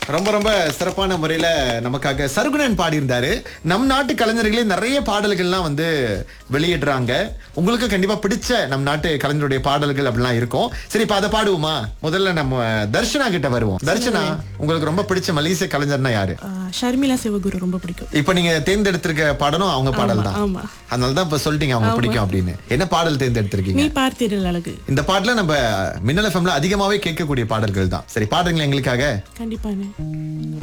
ரொம்ப ரொம்ப சிறப்பான முறையில நமக்காக சருகுணன் பாடியிருந்தாரு நம் நாட்டு கலைஞர்களே நிறைய பாடல்கள்லாம் வந்து வெளியிடுறாங்க உங்களுக்கு கண்டிப்பா பிடிச்ச நம் நாட்டு கலைஞருடைய பாடல்கள் அப்படிலாம் இருக்கும் சரி இப்ப அதை பாடுவோமா முதல்ல நம்ம தர்ஷனா கிட்ட வருவோம் தர்ஷனா உங்களுக்கு ரொம்ப பிடிச்ச மலேசிய கலைஞர்னா யாரு ஆ, ஷர்மிளா சிவகுரு ரொம்ப பிடிக்கும் இப்ப நீங்க தேர்ந்தெடுத்திருக்க பாடலும் அவங்க பாடல் தான் ஆமா அதனால தான் இப்ப சொல்லிட்டீங்க அவங்க பிடிக்கும் அப்படின்னு என்ன பாடல் தேர்ந்தெடுத்திருக்கீங்க நீ பார்த்தீர்கள் அழகு இந்த பாட்டுல நம்ம மின்னல் எஃப்எம்ல அதிகமாவே கேட்கக்கூடிய பாடல்கள் தான் சரி பாடுங்களேன் எங்களுக்காக கண்டிப்பானே